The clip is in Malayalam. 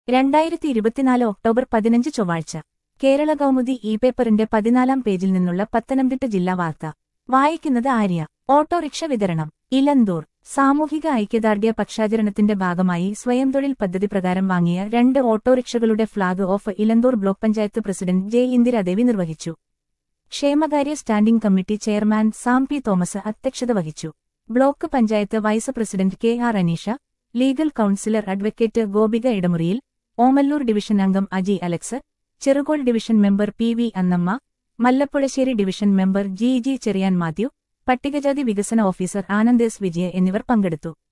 രണ്ടായിരത്തി ഇരുപത്തിനാല് ഒക്ടോബർ പതിനഞ്ച് ചൊവ്വാഴ്ച കേരള കൗമുദി ഇ പേപ്പറിന്റെ പതിനാലാം പേജിൽ നിന്നുള്ള പത്തനംതിട്ട ജില്ലാ വാർത്ത വായിക്കുന്നത് ആര്യ ഓട്ടോറിക്ഷ വിതരണം ഇലന്തൂർ സാമൂഹിക ഐക്യദാർഢ്യ പക്ഷാചരണത്തിന്റെ ഭാഗമായി സ്വയം തൊഴിൽ പദ്ധതി പ്രകാരം വാങ്ങിയ രണ്ട് ഓട്ടോറിക്ഷകളുടെ flag off Elanthoor block panchayat president J Indiradevi നിർവഹിച്ചു ക്ഷേമകാര്യ standing committee chairman Sam P Thomas അധ്യക്ഷത വഹിച്ചു block panchayat vice president K R Aneesha legal counsellor advocate Gopika ഇടമുറിയിൽ ഓമല്ലൂർ ഡിവിഷൻ അംഗം Aji Alex Cherukol division member P V Annamma Mallappuzhassery division member G G Cheriyan Mathew പട്ടികജാതി വികസന ഓഫീസർ ആനന്ദേസ് വിജയ എന്നിവർ പങ്കെടുത്തു